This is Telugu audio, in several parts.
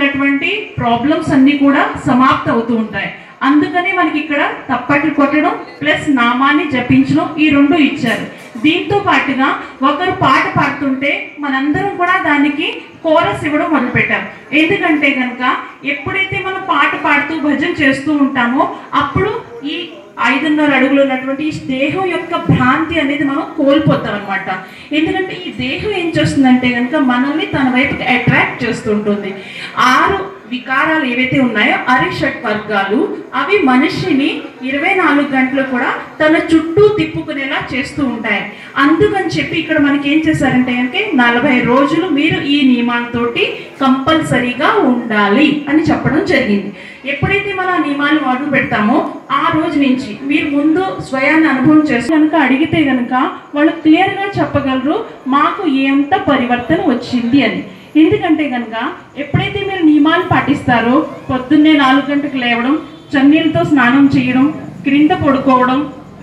ఉన్నటువంటి ప్రాబ్లమ్స్ అన్ని కూడా సమాప్త అవుతూ ఉంటాయి అందుకని మనకి ఇక్కడ తప్పట్లు కొట్టడం ప్లస్ నామాన్ని జపించడం ఈ రెండు ఇచ్చారు దీంతో పాటుగా ఒకరు పాట పాడుతుంటే మనందరం కూడా దానికి కోరస్ ఇవ్వడం మొదలుపెట్టాం ఎందుకంటే కనుక ఎప్పుడైతే మనం పాట పాడుతూ భజన చేస్తూ ఉంటామో అప్పుడు ఈ ఐదున్నర అడుగులు ఉన్నటువంటి ఈ దేహం యొక్క భ్రాంతి అనేది మనం కోల్పోతాం అనమాట ఎందుకంటే ఈ దేహం ఏం చేస్తుందంటే కనుక మనల్ని తన వైపుకి అట్రాక్ట్ చేస్తుంటుంది ఆరు వికారాలు ఏవైతే ఉన్నాయో అరిషట్ వర్గాలు అవి మనిషిని ఇరవై నాలుగు గంటలు కూడా తన చుట్టూ తిప్పుకునేలా చేస్తూ ఉంటాయి అందుకని చెప్పి ఇక్కడ మనకి ఏం చేశారంటే కనుక నలభై రోజులు మీరు ఈ నియమాలతోటి కంపల్సరీగా ఉండాలి అని చెప్పడం జరిగింది ఎప్పుడైతే మనం ఆ నియమాలు మొదలు పెడతామో ఆ రోజు నుంచి మీరు ముందు స్వయాన్ని అనుభవం చేసి కనుక అడిగితే కనుక వాళ్ళు క్లియర్గా చెప్పగలరు మాకు ఎంత పరివర్తన వచ్చింది అని ఎందుకంటే కనుక ఎప్పుడైతే మీరు నియమాలు పాటిస్తారో పొద్దున్నే నాలుగు గంటలకు లేవడం చన్నీళ్ళతో స్నానం చేయడం క్రింద పడుకోవడం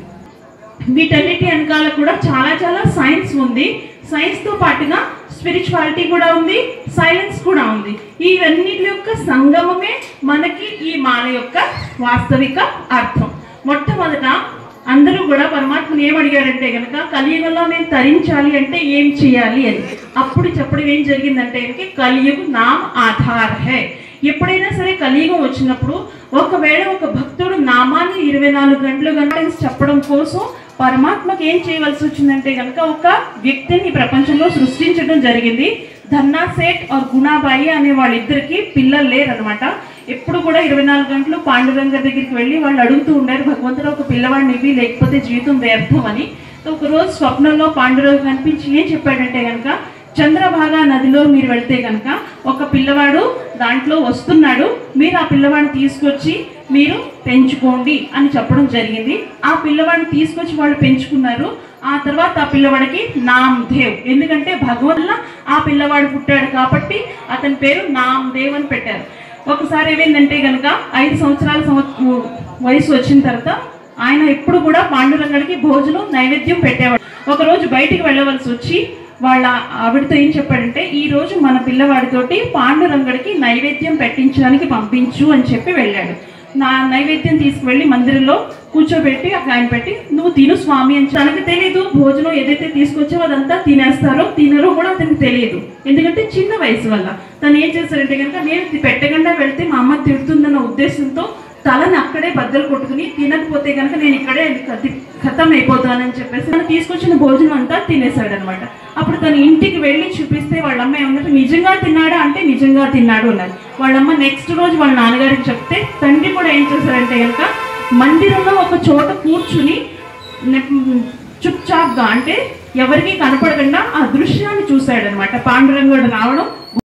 వీటన్నిటి వెనకాల కూడా చాలా చాలా సైన్స్ ఉంది సైన్స్తో పాటుగా స్పిరిచువాలిటీ కూడా ఉంది సైలెన్స్ కూడా ఉంది ఇవన్నిటి యొక్క సంగమమే మనకి ఈ మాల యొక్క వాస్తవిక అర్థం మొట్టమొదట అందరూ కూడా పరమాత్మని ఏం అడిగారంటే కనుక కలియుగంలో నేను తరించాలి అంటే ఏం చేయాలి అని అప్పుడు చెప్పడం ఏం జరిగిందంటే కనుక కలియుగ నామ్ ఆధార్ హే ఎప్పుడైనా సరే కలియుగం వచ్చినప్పుడు ఒకవేళ ఒక భక్తుడు నామాన్ని ఇరవై నాలుగు గంటలు గంటలు చెప్పడం కోసం పరమాత్మకి ఏం చేయవలసి వచ్చిందంటే కనుక ఒక వ్యక్తిని ఈ ప్రపంచంలో సృష్టించడం జరిగింది ధన్నా సేట్ ఆర్ గుణాబాయి అనే వాళ్ళిద్దరికి పిల్లలు లేరనమాట ఎప్పుడు కూడా ఇరవై నాలుగు గంటలు పాండురంగ దగ్గరికి వెళ్ళి వాళ్ళు అడుగుతూ ఉండారు భగవంతుడు ఒక పిల్లవాడిని ఇవ్వి లేకపోతే జీవితం వ్యర్థం అని సో ఒక రోజు స్వప్నంలో పాండురంగ కనిపించి ఏం చెప్పాడంటే కనుక చంద్రభాగా నదిలో మీరు వెళ్తే కనుక ఒక పిల్లవాడు దాంట్లో వస్తున్నాడు మీరు ఆ పిల్లవాడిని తీసుకొచ్చి మీరు పెంచుకోండి అని చెప్పడం జరిగింది ఆ పిల్లవాడిని తీసుకొచ్చి వాళ్ళు పెంచుకున్నారు ఆ తర్వాత ఆ పిల్లవాడికి నామ్ దేవ్ ఎందుకంటే భగవల్ల ఆ పిల్లవాడు పుట్టాడు కాబట్టి అతని పేరు నామ్ దేవ్ అని పెట్టారు ఒకసారి ఏమైందంటే కనుక ఐదు సంవత్సరాల సంవత్స వయసు వచ్చిన తర్వాత ఆయన ఎప్పుడు కూడా పాండురంగడికి భోజనం నైవేద్యం పెట్టేవాడు ఒక రోజు బయటికి వెళ్ళవలసి వచ్చి వాళ్ళ ఆవిడతో ఏం చెప్పాడంటే ఈ రోజు మన పిల్లవాడితోటి పాండురంగడికి నైవేద్యం పెట్టించడానికి పంపించు అని చెప్పి వెళ్ళాడు నా నైవేద్యం తీసుకువెళ్ళి మందిరంలో కూర్చోబెట్టి అక్కడ ఆయన పెట్టి నువ్వు తిను స్వామి అని తనకు తెలియదు భోజనం ఏదైతే తీసుకొచ్చావో అదంతా తినేస్తారో తినరో కూడా అతనికి తెలియదు ఎందుకంటే చిన్న వయసు వల్ల తను ఏం చేశారంటే కనుక నేను ఇది పెట్టకుండా వెళ్తే మా అమ్మ తిడుతుందన్న ఉద్దేశంతో తలని అక్కడే బద్దలు కొట్టుకుని తినకపోతే కనుక నేను ఇక్కడే కతి ఖతం అయిపోతానని చెప్పేసి తను తీసుకొచ్చిన భోజనం అంతా తినేశాడు అనమాట అప్పుడు తన ఇంటికి వెళ్ళి చూపిస్తే వాళ్ళ అమ్మ ఏమన్నట్టు నిజంగా తిన్నాడా అంటే నిజంగా తిన్నాడు అన్నారు వాళ్ళమ్మ నెక్స్ట్ రోజు వాళ్ళ నాన్నగారికి చెప్తే తండ్రి కూడా ఏం చేశారంటే కనుక మందిరంలో ఒక చోట కూర్చుని నె- చుప్చాప్గా అంటే ఎవరికి కనపడకుండా ఆ దృశ్యాన్ని చూశాడనమాట పాండురంగుడు రావడం